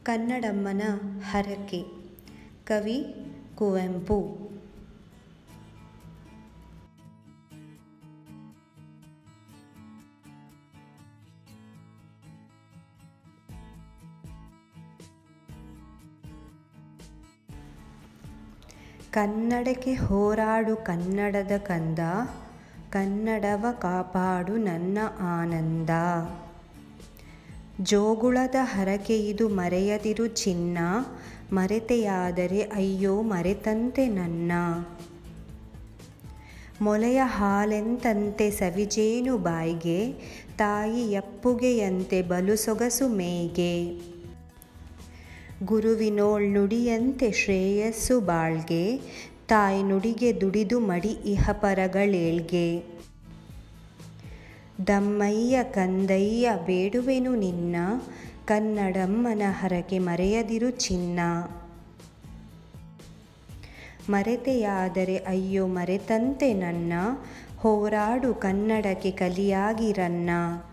ಕನ್ನಡಮ್ಮನ ಹರಕೆ ಕವಿ ಕುವೆಂಪು ಕನ್ನಡಕ್ಕೆ ಹೋರಾಡು ಕನ್ನಡದ ಕಂದ ಕನ್ನಡವ ಕಾಪಾಡು ನನ್ನ ಆನಂದ ಜೋಗುಳದ ಹರಕೆಯಿದು ಮರೆಯದಿರು ಚಿನ್ನ ಮರೆತೆಯಾದರೆ ಅಯ್ಯೋ ಮರೆತಂತೆ ನನ್ನ ಮೊಲೆಯ ಹಾಲೆಂತಂತೆ ಸವಿಜೇನು ಬಾಯ್ಗೆ ತಾಯಿ ಯಪ್ಪುಗೆಯಂತೆ ಬಲು ಸೊಗಸು ಮೇಗೆ ಗುರುವಿನೋಳ್ ನುಡಿಯಂತೆ ಶ್ರೇಯಸ್ಸು ಬಾಳ್ಗೆ ತಾಯ್ ನುಡಿಗೆ ದುಡಿದು ಮಡಿ ಇಹಪರಗಳೇಳ್ಗೆ ದಮ್ಮಯ್ಯ ಕಂದಯ್ಯ ಬೇಡುವೆನು ನಿನ್ನ ಕನ್ನಡಮ್ಮನ ಹರಕೆ ಮರೆಯದಿರು ಚಿನ್ನ ಮರೆತೆಯಾದರೆ ಅಯ್ಯೋ ಮರೆತಂತೆ ನನ್ನ ಹೋರಾಡು ಕನ್ನಡಕ್ಕೆ ಕಲಿಯಾಗಿರನ್ನ